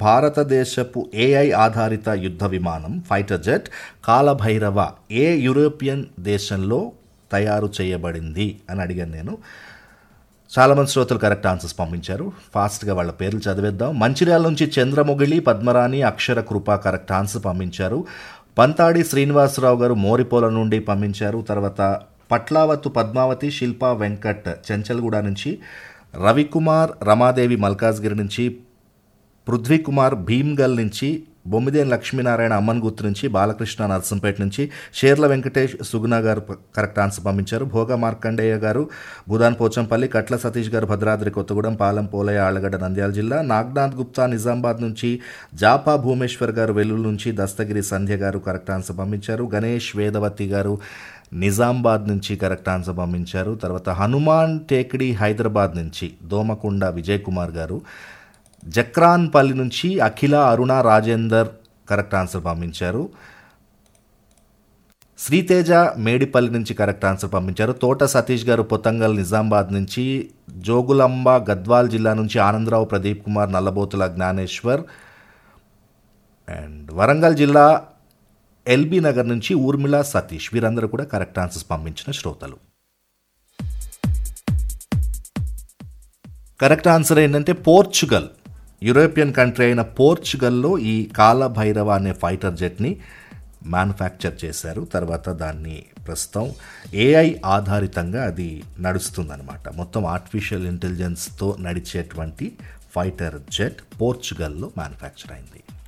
భారతదేశపు ఏఐ ఆధారిత యుద్ధ విమానం ఫైటర్ జెట్ కాలభైరవ ఏ యూరోపియన్ దేశంలో తయారు చేయబడింది అని అడిగాను నేను చాలామంది శ్రోతలు కరెక్ట్ ఆన్సర్స్ పంపించారు ఫాస్ట్గా వాళ్ళ పేర్లు చదివేద్దాం మంచిర్యాల నుంచి చంద్రమొగిలి పద్మరాణి అక్షర కృప కరెక్ట్ ఆన్సర్ పంపించారు పంతాడి శ్రీనివాసరావు గారు మోరిపోల నుండి పంపించారు తర్వాత పట్లావత్తు పద్మావతి శిల్ప వెంకట్ చెంచల్గూడ నుంచి రవికుమార్ రమాదేవి మల్కాజ్గిరి నుంచి పృథ్వీకుమార్ భీమ్గల్ నుంచి బొమ్మిదేని లక్ష్మీనారాయణ అమ్మన్గుత్తు నుంచి బాలకృష్ణ నర్సంపేట నుంచి షేర్ల వెంకటేష్ సుగుణ గారు ప- కరెక్ట్ ఆన్సర్ పంపించారు భోగ మార్కండేయ గారు భూదాన్ పోచంపల్లి కట్ల సతీష్ గారు భద్రాద్రి కొత్తగూడెం పాలెం పోలయ్య ఆళ్లగడ్డ నంద్యాల జిల్లా నాగ్నాథ్ గుప్తా నిజామాబాద్ నుంచి జాపా భూమేశ్వర్ గారు వెల్లుల్లి నుంచి దస్తగిరి సంధ్య గారు కరెక్ట్ ఆన్సర్ పంపించారు గణేష్ వేదవతి గారు నిజామాబాద్ నుంచి కరెక్ట్ ఆన్సర్ పంపించారు తర్వాత హనుమాన్ టేకిడి హైదరాబాద్ నుంచి దోమకొండ విజయ్ కుమార్ గారు జక్రాన్పల్లి నుంచి అఖిల అరుణ రాజేందర్ కరెక్ట్ ఆన్సర్ పంపించారు శ్రీతేజ మేడిపల్లి నుంచి కరెక్ట్ ఆన్సర్ పంపించారు తోట సతీష్ గారు పొతంగల్ నిజామాబాద్ నుంచి జోగులాంబ గద్వాల్ జిల్లా నుంచి ఆనందరావు ప్రదీప్ కుమార్ నల్లబోతుల జ్ఞానేశ్వర్ అండ్ వరంగల్ జిల్లా ఎల్బీ నగర్ నుంచి ఊర్మిళ సతీష్ వీరందరూ కూడా కరెక్ట్ ఆన్సర్స్ పంపించిన శ్రోతలు కరెక్ట్ ఆన్సర్ ఏంటంటే పోర్చుగల్ యూరోపియన్ కంట్రీ అయిన పోర్చుగల్లో ఈ కాలభైరవ అనే ఫైటర్ జెట్ని మ్యానుఫ్యాక్చర్ చేశారు తర్వాత దాన్ని ప్రస్తుతం ఏఐ ఆధారితంగా అది నడుస్తుందన్నమాట మొత్తం ఆర్టిఫిషియల్ ఇంటెలిజెన్స్తో నడిచేటువంటి ఫైటర్ జెట్ పోర్చుగల్లో మ్యానుఫ్యాక్చర్ అయింది